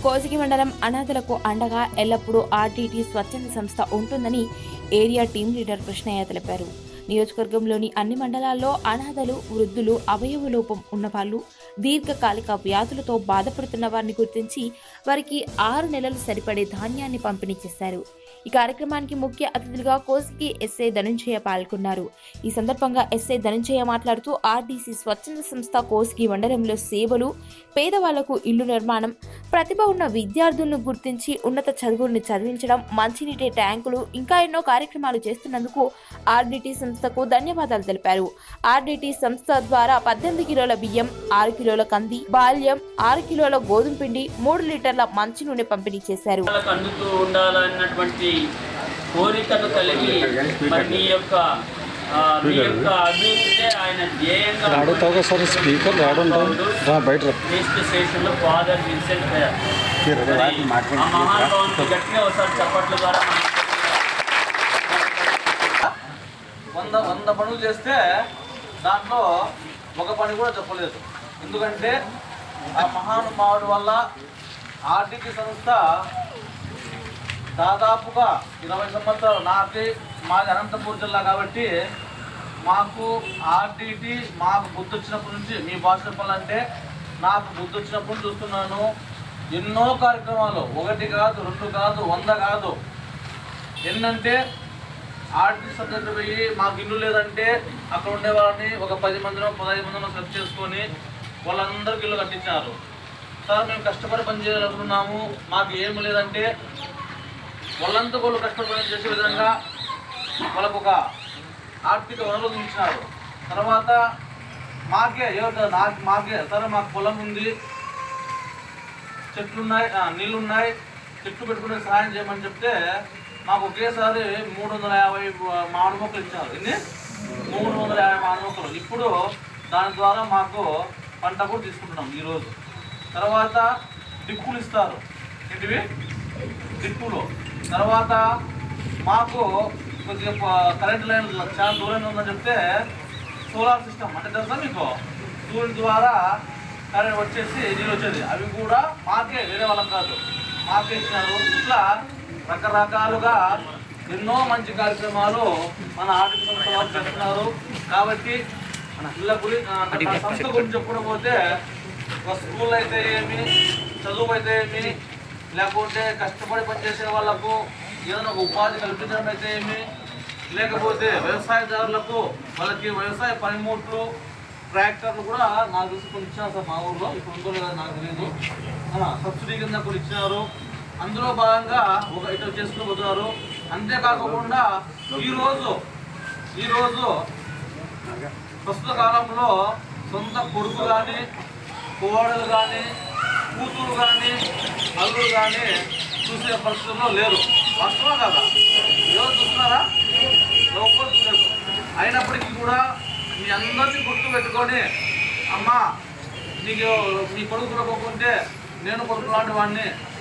కోసిగి మండలం అనాథలకు అండగా ఎల్లప్పుడూ ఆర్టీటీ స్వచ్ఛంద సంస్థ ఉంటుందని ఏరియా టీం లీడర్ కృష్ణయ్య తెలిపారు నియోజకవర్గంలోని అన్ని మండలాల్లో అనాథలు వృద్ధులు అవయవ లోపం ఉన్నవాళ్ళు దీర్ఘకాలిక వ్యాధులతో బాధపడుతున్న వారిని గుర్తించి వారికి ఆరు నెలలు సరిపడే ధాన్యాన్ని పంపిణీ చేశారు ఈ కార్యక్రమానికి ముఖ్య అతిథులుగా కోసికి ఎస్ఐ ధనంజయ పాల్గొన్నారు ఈ సందర్భంగా ఎస్ఐ ధనంజయ మాట్లాడుతూ ఆర్డీసీ స్వచ్ఛంద సంస్థ కోసికి మండలంలో సేవలు పేదవాళ్లకు ఇల్లు నిర్మాణం ప్రతిభ ఉన్న విద్యార్థులను గుర్తించి ఉన్నత చదువుల్ని చదివించడం మంచినీటి ట్యాంకులు ఇంకా ఎన్నో కార్యక్రమాలు చేస్తున్నందుకు ఆర్డీటీ సంస్థకు ధన్యవాదాలు తెలిపారు ఆర్డీటీ సంస్థ ద్వారా పద్దెనిమిది కిలోల బియ్యం ఆరు కిలోల కంది బాల్యం ఆరు కిలోల గోధుమ పిండి మూడు లీటర్ల మంచి నూనె పంపిణీ చేశారు వాళ్ళకు అందుతూ ఉండాలన్నటువంటి కోరికను కలిగి మరి మీ యొక్క ఆ, మీ యొక్క అభివృద్ధి ఆయన ధ్యేయంగా అడుగుతావు సార్ స్పీకర్ రాడుంటావు రా బయట రా. నెక్స్ట్ స్టేషన్ లో ఫాదర్ విన్సెంట్ గారు. ఇరవై మరి వాటిని మాట్లాడి ఆ మహానుభావునికి గట్టిగా ఒకసారి చప్పట్ల ద్వారా మనం వంద వంద పనులు చేస్తే దాంట్లో ఒక పని కూడా చెప్పలేదు ఎందుకంటే ఆ మహానుభావుడి వల్ల ఆర్థిక సంస్థ దాదాపుగా ఇరవై సంవత్సరాలు నాకి మాది అనంతపూర్ జిల్లా కాబట్టి మాకు ఆర్డిటి మాకు బుద్ధి వచ్చినప్పటి నుంచి మీ భాష చెప్పాలంటే నాకు బుద్ధి వచ్చినప్పుడు నుంచి చూస్తున్నాను ఎన్నో కార్యక్రమాలు ఒకటి కాదు రెండు కాదు వంద కాదు ఎన్నంటే ఆర్టీ సబ్జెక్ట్ పోయి మాకు ఇల్లు లేదంటే అక్కడ ఉండే వాళ్ళని ఒక పది మందినో పదహైదు మందినో సెలెక్ట్ చేసుకొని వాళ్ళందరికీ ఇల్లు కట్టించారు సార్ మేము కష్టపడి పని చేయాలనుకున్నాము మాకు ఏమి లేదంటే వాళ్ళంతా వాళ్ళు కష్టపడి పని చేసే విధంగా వాళ్ళకు ఒక ఆర్థిక వనరులు ఇచ్చినారు తర్వాత మాకే ఎవరు నాకు మాకే సరే మాకు పొలం ఉంది చెట్లు ఉన్నాయి ఆ, నీళ్ళు ఉన్నాయి చెట్లు పెట్టుకునే సహాయం చేయమని చెప్తే మాకు ఒకేసారి మూడు వందల యాభై మామిడి మొక్కలు ఇచ్చారు ఎన్ని మూడు వందల యాభై మామిడి మొక్కలు ఇప్పుడు దాని ద్వారా మాకు పంట కూడా తీసుకుంటున్నాం ఈరోజు తర్వాత డిప్పులు ఇస్తారు ఏంటివి డిప్పులు తర్వాత మాకు కొద్దిగా ప- కరెంట్ లైన్ చాలా దూరంగా ఉందని చెప్తే సోలార్ సిస్టమ్ అంటే తెలుసా మీకు సూర్యుని ద్వారా కరెంట్ వచ్చేసి నీళ్ళు వచ్చేది అవి కూడా మాకే వేరే వాళ్ళకి కాదు మాకే ఇచ్చినారు ఇట్లా రకరకాలుగా ఎన్నో మంచి కార్యక్రమాలు మన ఆర్థిక సంస్థ వాళ్ళు చేస్తున్నారు కాబట్టి ఇళ్ళ గురించి ఆ, సంస్థ గురించి చెప్పడం పోతే ఒక స్కూల్ అయితే ఏమి చదువు అయితే ఏమి లేకుంటే కష్టపడి పనిచేసే వాళ్ళకు ఏదైనా ఒక ఉపాధి కల్పించడం అయితే ఏమి లేకపోతే వ్యవసాయదారులకు వాళ్ళకి వ్యవసాయ పనిముట్లు ట్రాక్టర్లు కూడా నాకు తెలిసి కొన్ని ఇచ్చినారు సార్ మా ఊర్లో ఇప్పుడు ఉందో లేదో నాకు తెలియదు ఆ, సబ్సిడీ కింద కొన్ని ఇచ్చినారు అందులో భాగంగా ఒక ఇటు చేసుకుని పోతున్నారు అంతేకాకుండా ఈరోజు ఈరోజు ప్రస్తుత కాలంలో సొంత కొడుకు కానీ కోడలు కానీ కూతురు కానీ అల్లుడు కానీ చూసే పరిస్థితుల్లో లేరు వాస్తవం కదా ఎవరు చూస్తున్నారా ఎవరు చూడలేదు అయినప్పటికీ కూడా మీ అందరినీ గుర్తు పెట్టుకొని అమ్మా నీకు మీ కొడుకు చూడకోకుంటే నేను కొడుకు లాంటి వాడిని